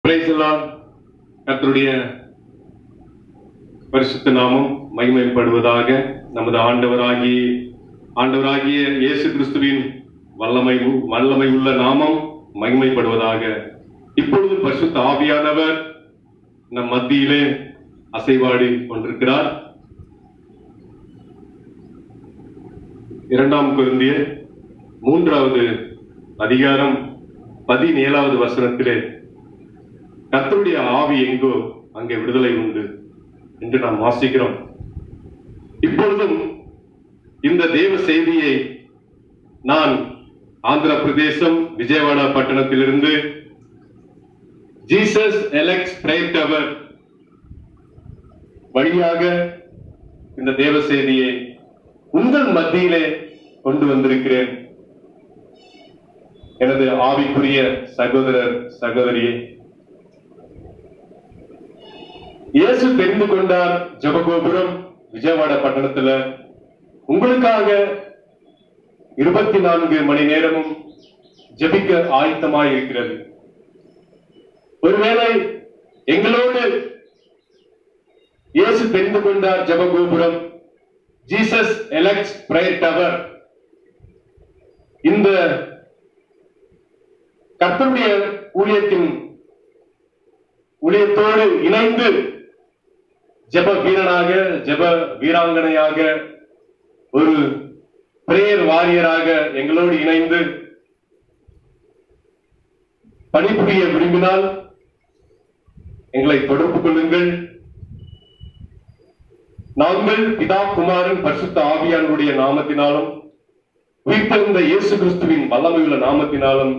Praise the Lord. கர்த்தருடைய பரிசுத்த நாமம் மகிமைப்படுவதாக நமது ஆண்டவராகிய ஆண்டவராகிய இயேசு கிறிஸ்துவின் வல்லமை உ- வல்லமை உள்ள நாமம் மகிமைப்படுவதாக இப்பொழுது பரிசுத்த ஆவியானவர் நம் மத்தியிலே அசைவாடி கொண்டிருக்கிறார் இரண்டாம் குருந்திய மூன்றாவது அதிகாரம் பதினேழாவது வசனத்திலே கர்த்தருடைய ஆவி எங்கோ அங்கே விடுதலை உண்டு என்று நாம் வாசிக்கிறோம் இப்பொழுதும் இந்த தேவ செய்தியை நான் ஆந்திர பிரதேசம் விஜயவாடா பட்டணத்திலிருந்து ஜீசஸ் எலெக்ஸ் பிரேயர் டவர் வழியாக இந்த தேவ செய்தியை உங்கள் மத்தியிலே கொண்டு வந்திருக்கிறேன் எனது ஆவிக்குரிய சகோதரர் சகோதரியே இயேசு தெரிந்து கொண்டார் ஜபகோபுரம் விஜயவாடா பட்டணத்துல உங்களுக்காக இருபத்தி நான்கு மணி நேரமும் ஜெபிக்க ஆயத்தமாய் இருக்கிறது ஒருவேளை எங்களோடு இயேசு தெரிந்து கொண்டார் ஜபகோபுரம் ஜீசஸ் எலெக்ட்ஸ் பிரேயர் டவர் இந்த கர்த்தருடைய ஊழியத்தின் ஊழியத்தோடு இணைந்து ஜெப வீரனாக ஜெப வீராங்கனையாக ஒரு பிரேயர் வாரியராக எங்களோடு இணைந்து பணிபுரிய விரும்பினால் எங்களை தொடர்பு கொள்ளுங்கள் நாங்கள் பிதா குமாரன் பரிசுத்த ஆவியானுடைய நாமத்தினாலும் உயிர்த்தெழுந்த இயேசு கிறிஸ்துவின் வல்லமையுள்ள நாமத்தினாலும்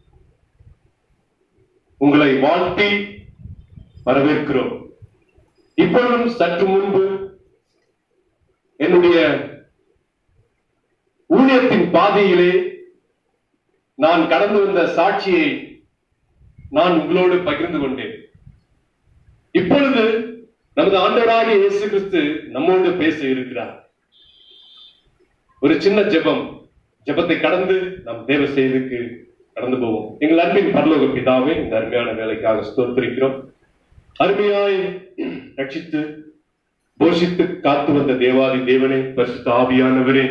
உங்களை வாழ்த்தி வரவேற்கிறோம் இப்பொழுதும் சற்று முன்பு என்னுடைய ஊழியத்தின் பாதையிலே நான் கடந்து வந்த சாட்சியை நான் உங்களோடு பகிர்ந்து கொண்டேன் இப்பொழுது நமது ஆண்டவராகிய இயேசு கிறிஸ்து நம்மோடு பேச இருக்கிறார் ஒரு சின்ன ஜெபம் ஜெபத்தை கடந்து நாம் தேவ செய்திக்கு கடந்து போவோம் எங்கள் அன்பின் பரலோக பிதாவே இந்த அருமையான வேலைக்காக ஸ்தோத்திரிக்கிறோம் அருமையாய் ரட்சித்து போஷித்து காத்து வந்த தேவாதி தேவனே பரிசுத்த ஆவியானவரே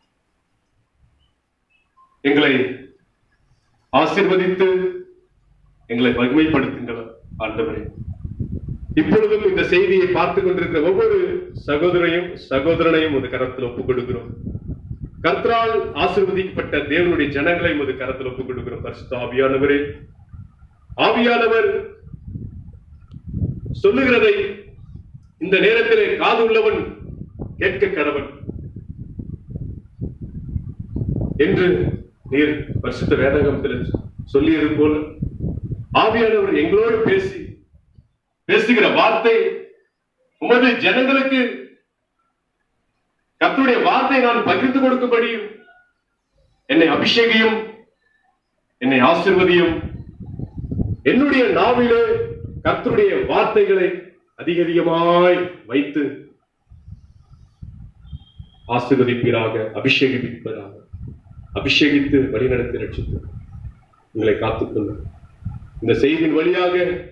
எங்களை ஆசீர்வதித்து எங்களை மகிமைப்படுத்துங்கள் ஆண்டவரே இப்பொழுதும் இந்த செய்தியை பார்த்து கொண்டிருக்கிற ஒவ்வொரு சகோதரையும் சகோதரனையும் ஒரு கரத்தில் ஒப்புக் கொடுக்கிறோம் கர்த்தரால் ஆசீர்வதிக்கப்பட்ட தேவனுடைய ஜனங்களை உமது கரத்தில் ஒப்புக் கொடுக்கிறோம் பரிசுத்த ஆவியானவரே ஆவியானவர் சொல்லுகிறதை இந்த நேரத்திலே காது உள்ளவன் கேட்க கடவன் என்று நீர் பரிசுத்த வேதகமத்தில் சொல்லியது போல ஆவியானவர் எங்களோடு பேசி பேசுகிற வார்த்தை உமது ஜனங்களுக்கு கர்த்தருடைய வார்த்தை நான் பகிர்ந்து கொடுக்கும்படியும் என்னை அபிஷேகியும் என்னை ஆசிர்வதியும் என்னுடைய நாவிலே கர்த்தருடைய வார்த்தைகளை அதிக அதிகமாய் வைத்து ஆசீர்வதிப்பீராக அபிஷேகிப்பீராக அபிஷேகித்து வழிநடத்தி ரட்சித்து உங்களை காத்துக்கொள்ளும் இந்த செய்தியின் வழியாக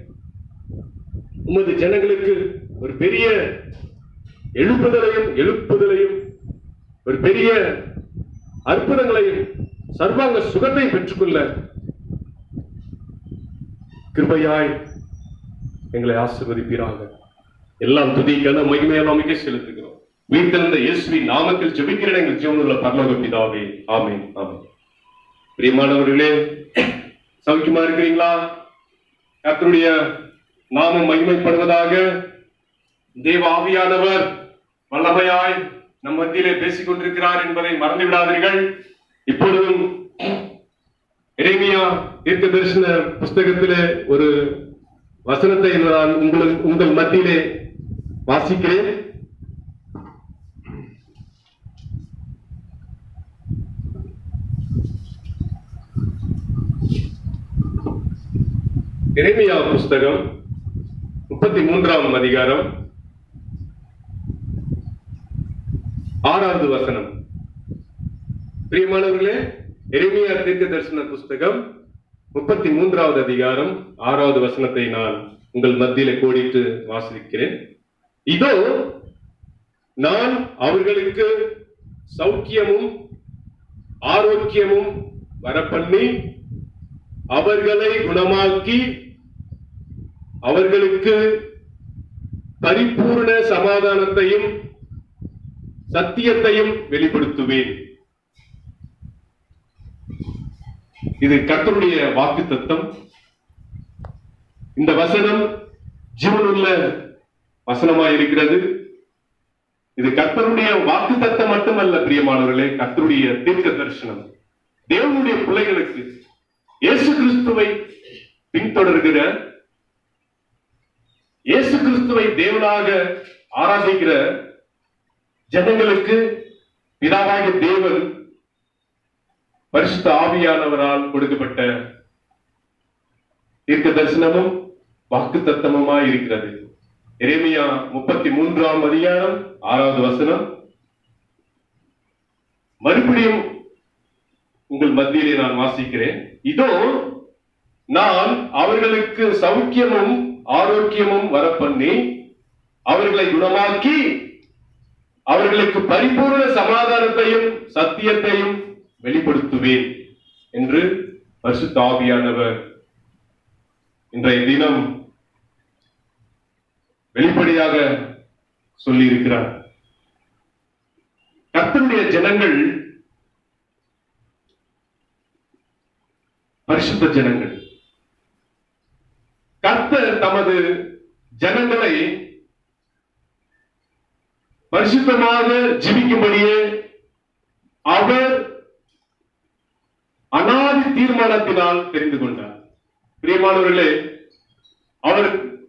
உமது ஜனங்களுக்கு ஒரு பெரிய எழுப்புதலையும் எழுப்புதலையும் ஒரு பெரிய அற்புதங்களையும் சர்வாங்க சுகத்தை பெற்றுக்கொள்ள கிருபையாய் எங்களை ஆசீர்வதிப்பீராக எல்லாம் துதி கன மகிமையெல்லாம் மிக செலுத்துகிறோம் வீட்டிலிருந்த இயேசுவின் நாமத்தில் ஜெபிக்கிறேன் எங்கள் ஜீவனுள்ள பரலோக பிதாவே ஆமென் ஆமென் பிரியமானவர்களே சௌக்கியமா இருக்கிறீங்களா கர்த்தருடைய நாமம் மகிமைப்படுவதாக தேவ ஆவியானவர் வல்லமையாய் நம் மத்தியிலே பேசிக் கொண்டிருக்கிறார் என்பதை மறந்து விடாதீர்கள் இப்பொழுதும் எரேமியா தீர்க்க தரிசன புஸ்தகத்திலே ஒரு வசனத்தை நான் உங்களுக்கு உங்கள் மத்தியிலே வாசிக்கிறேன் எரேமியா புஸ்தகம் முப்பத்தி மூன்றாம் அதிகாரம் ஆறாவது வசனம் பிரியமானவர்களே எரேமியா தீர்க்க தரிசன புஸ்தகம் முப்பத்தி மூன்றாவது அதிகாரம் ஆறாவது வசனத்தை நான் உங்கள் மத்தியில கோடிட்டு வாசிக்கிறேன் இதோ நான் அவர்களுக்கு சௌக்கியமும் ஆரோக்கியமும் வரப்பண்ணி அவர்களை குணமாக்கி அவர்களுக்கு பரிபூர்ண சமாதானத்தையும் சத்தியத்தையும் வெளிப்படுத்துவேன் இது கர்த்தருடைய வாக்கு தத்தம் இந்த வசனம் ஜீவனுள்ள வசனமா இருக்கிறது இது கர்த்தருடைய வாக்கு தத்தம் மட்டுமல்ல பிரியமானவர்களே கர்த்தருடைய தீர்க்க தரிசனம் தேவனுடைய பிள்ளைகளுக்கு இயேசு கிறிஸ்துவை பின்தொடர்கிற இயேசு கிறிஸ்துவை தேவனாக ஆராதிக்கிற ஜனங்களுக்கு பிதாவாகிய தேவன் பரிசுத்த ஆவியானவரால் கொடுக்கப்பட்ட தீர்க்க தரிசனமும் வாக்கு தத்தமுமாய் இருக்கிறது எரேமியா முப்பத்தி மூன்றாம் அதிகாரம் ஆறாவது வசனம் மறுபடியும் உங்கள் மத்தியிலே நான் வாசிக்கிறேன் இதோ நான் அவர்களுக்கு சௌக்கியமும் ஆரோக்கியமும் வரப்பண்ணி அவர்களை குணமாக்கி அவர்களுக்கு பரிபூர்ண சமாதானத்தையும் சத்தியத்தையும் வெளிப்படுத்துவேன் என்று பரிசுத்த ஆவியானவர் இன்றைய தினம் வெளிப்படையாக சொல்லி இருக்கிறார் கர்த்தருடைய ஜனங்கள் பரிசுத்த ஜனங்கள் கர்த்தர் தமது ஜனங்களை பரிசுத்தமாக ஜீவிக்கும்படியே அவர் அனாதி தீர்மானத்தினால் தெரிந்து கொண்டார் பிரியமானவர்களே அவர்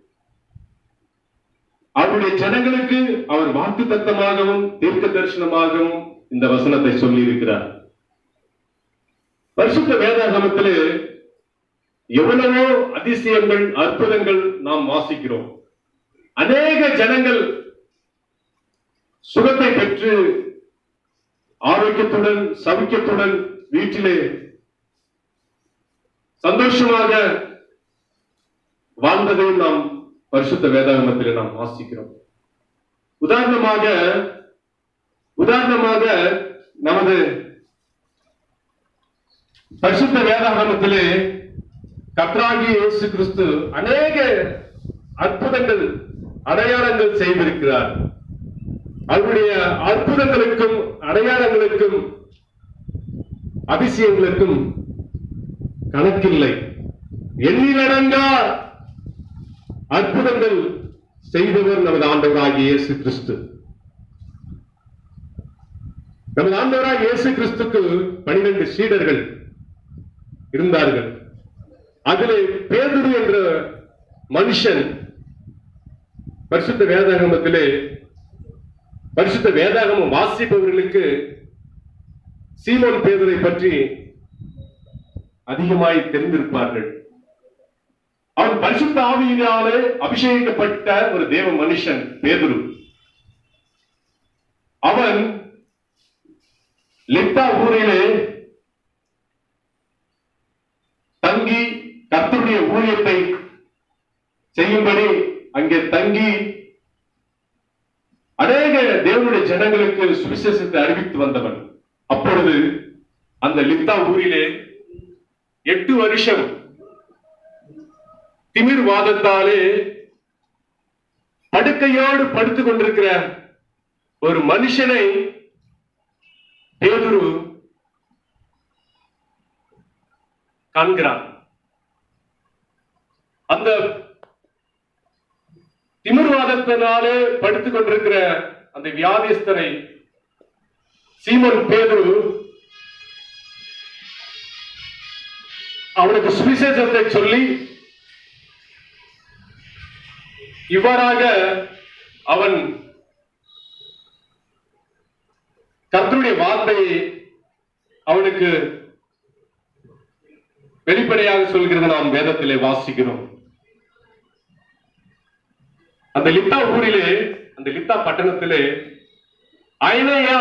அவருடைய ஜனங்களுக்கு அவர் வாக்கு தத்தமாகவும் தீர்க்க தரிசனமாகவும் இந்த வசனத்தை சொல்லி இருக்கிறார் பரிசுத்த வேதாகமத்திலே எவ்வளவோ அதிசயங்கள் அற்புதங்கள் நாம் வாசிக்கிறோம் அநேக ஜனங்கள் சுகத்தை பெற்று ஆரோக்கியத்துடன் சவிக்கத்துடன் வீட்டிலே சந்தோஷமாக வாழ்ந்ததை நாம் பரிசுத்த வேதாகமத்திலே நாம் வாசிக்கிறோம் உதாரணமாக உதாரணமாக நமது பரிசுத்த வேதாகமத்திலே கத்ராகி இயேசு கிறிஸ்து அநேக அற்புதங்கள் அடையாளங்கள் செய்திருக்கிறார் அவருடைய அற்புதங்களுக்கும் அடையாளங்களுக்கும் அதிசயங்களுக்கும் கணக்கில்லை எண்ணிலடங்கா அற்புதங்கள் செய்தவர் நமது ஆண்டவராகிய இயேசு கிறிஸ்து நமது ஆண்டவராகிய இயேசு கிறிஸ்துக்கு பனிரெண்டு சீடர்கள் இருந்தார்கள் அதிலே பேதுரு என்ற மனுஷன் பரிசுத்த வேதாகமத்திலே பரிசுத்த வேதாகமம் வாசிப்பவர்களுக்கு சீமோன் பேதுரை பற்றி அதிகமாய் தெரிந்திருப்பார்கள் அவன் பரிசுத்த ஆவியினாலே அபிஷேகிக்கப்பட்ட ஒரு தேவ மனுஷன் பேதுரு அவன் லிப்டா ஊரிலே தங்கி கர்த்தருடைய ஊழியத்தை செய்யும்படி அங்கே தங்கி அநேக தேவனுடைய ஜனங்களுக்கு சுவிசேஷத்தை அறிவித்து வந்தவன் அப்பொழுது அந்த லிப்தா ஊரிலே எட்டு வருஷம் திமிர் வாதத்தாலே படுக்கையோடு படுத்துக் கொண்டிருக்கிற ஒரு மனுஷனை பேதுரு காண்கிறான் அந்த திமிர்வாதத்தினாலே படுத்துக் கொண்டிருக்கிற அந்த வியாதிஸ்தரை சீமன் பேதுரு அவனுக்கு சுவிசேஷத்தை சொல்லி இவ்வாறாக அவன் கர்த்தருடைய வார்த்தையை அவனுக்கு வெளிப்படையாக சொல்கிறது நாம் வேதத்திலே வாசிக்கிறோம் அந்த லித்தா ஊரிலே அந்த லித்தா பட்டணத்திலே ஐனையா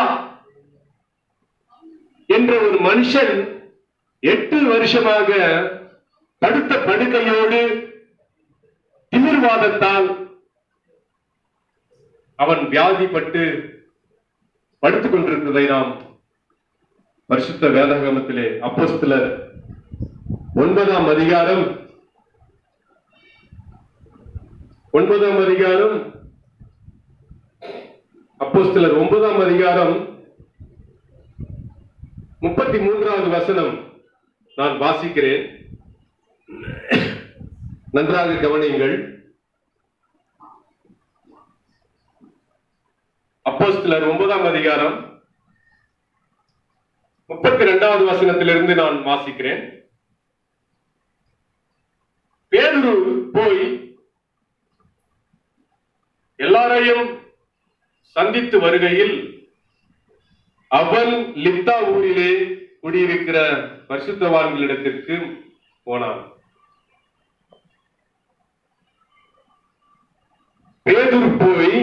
என்ற ஒரு மனுஷன் எட்டு வருஷமாக படுத்த படுக்கையோடு திமிர்வாதத்தால் அவன் வியாதிப்பட்டு படுத்துக் கொண்டிருந்ததை நாம் பரிசுத்த வேதாகமத்திலே அப்போஸ்தலர் ஒன்பதாம் அதிகாரம் ஒன்பதாம் அதிகாரம் அப்போஸ்தலர் ஒன்பதாம் அதிகாரம் முப்பத்தி மூன்றாவது வசனம் நான் வாசிக்கிறேன் நன்றாக கவனியுங்கள் அப்போஸ்தலர் ஒன்பதாம் அதிகாரம் முப்பத்தி இரண்டாவது வசனத்திலிருந்து நான் வாசிக்கிறேன் பேதுரு போய் எல்லாரையும் சந்தித்து வருகையில் அவன் லித்தா ஊரிலே குடியிருக்கிற பரிசுத்தவான்களிடத்திற்கு போனான் பேதுரு போய்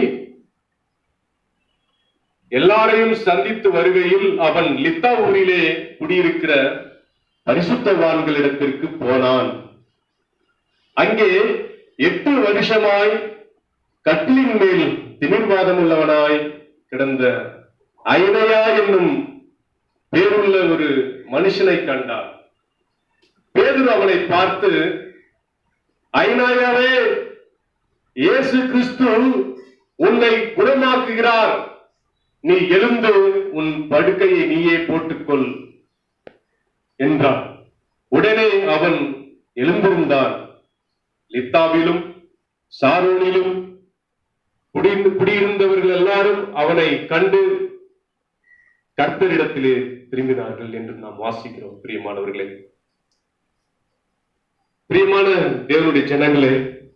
எல்லாரையும் சந்தித்து வருகையில் அவன் லித்தா ஊரிலே குடியிருக்கிற பரிசுத்தவான்களிடத்திற்கு போனான் அங்கே எட்டு வருஷமாய் கட்டிலின் மேல் திமிர்வாதம் உள்ளவனாய் கிடந்த ஐனையா என்னும் பேருள்ள ஒரு மனுஷனை கண்டார் பேதுரு அவனை பார்த்து ஐநாயாவே இயேசு கிறிஸ்து உன்னை குணமாக்குகிறார் நீ எழுந்து உன் படுக்கையை நீயே போட்டுக்கொள் என்றான் உடனே அவன் எழுந்திருந்தான் லித்தாவிலும் சாரோனிலும் குடியிருந்து குடியிருந்தவர்கள் எல்லாரும் அவனை கண்டு கர்த்தரிடத்திலே திரும்பினார்கள் என்று நாம் வாசிக்கிறோம் பிரியமானவர்களே பிரியமான தேவனுடைய ஜனங்களே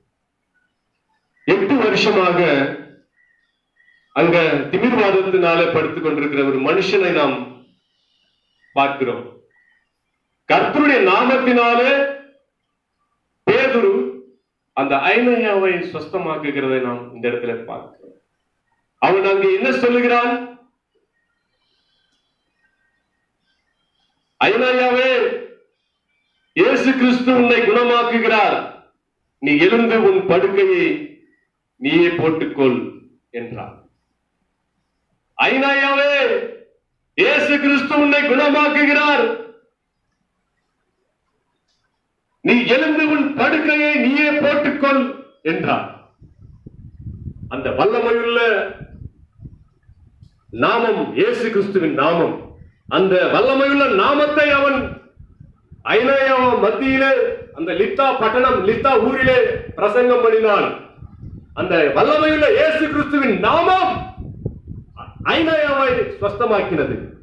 எட்டு வருஷமாக அங்க திமிர்வாதத்தினால படுத்துக் கொண்டிருக்கிற ஒரு மனுஷனை நாம் பார்க்கிறோம் கர்த்தருடைய நாமத்தினாலே பேதுரு அந்த ஐநயாவை சொஸ்தமாக்குகிறதை நாம் இந்த இடத்துல பார்க்கிறோம் அவன் அங்கு என்ன சொல்லுகிறான் ஐநயாவே இயேசு கிறிஸ்து உன்னை குணமாக்குகிறார் நீ எழுந்து உன் படுக்கையை நீயே போட்டுக்கொள் என்றார் ஐநாயாவே இயேசு கிறிஸ்து உன்னை குணமாக்குகிறார் நீ எழுந்து உன் படுக்கையை நீயே போட்டுக்கொள் என்றார் அந்த வல்லமையுள்ள நாமம் இயேசு கிறிஸ்துவின் நாமம் அந்த வல்லமையுள்ள நாமத்தை அவன் ஐநாயா மத்தியிலே அந்த லித்தா பட்டணம் லித்தா ஊரிலே பிரசங்கம் பண்ணினான் அந்த வல்லமையுள்ள இயேசு கிறிஸ்துவின் நாமம் ஐநாயாவை ஸ்வஸ்தமாக்கினது